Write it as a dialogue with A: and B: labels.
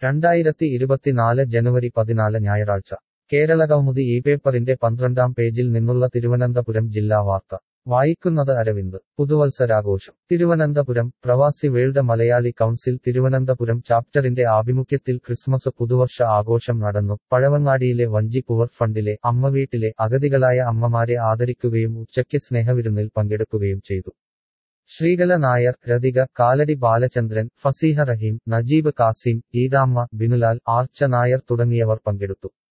A: രണ്ടായിരത്തി ഇരുപത്തിനാല് ജനുവരി പതിനാല് ഞായറാഴ്ച കേരളകൗമുദി ഈ പേപ്പറിന്റെ പന്ത്രണ്ടാം പേജിൽ നിന്നുള്ള തിരുവനന്തപുരം ജില്ലാ വാർത്ത വായിക്കുന്നത് അരവിന്ദ് പുതുവത്സരാഘോഷം തിരുവനന്തപുരം പ്രവാസി വേൾഡ് മലയാളി കൗൺസിൽ തിരുവനന്തപുരം ചാപ്റ്ററിന്റെ ആഭിമുഖ്യത്തിൽ ക്രിസ്മസ് പുതുവർഷ ആഘോഷം നടന്നു പഴവങ്ങാടിയിലെ വഞ്ചി പുവർ ഫണ്ടിലെ അമ്മവീട്ടിലെ അഗതികളായ അമ്മമാരെ ആദരിക്കുകയും ഉച്ചയ്ക്ക് സ്നേഹവിരുന്നിൽ പങ്കെടുക്കുകയും ചെയ്തു ശ്രീകല നായർ രതിക കാലടി ബാലചന്ദ്രൻ ഫസീഹ റഹീം നജീബ് കാസിം ഗീതാമ്മ ബിനുലാൽ ആർച്ച നായർ തുടങ്ങിയവർ പങ്കെടുത്തു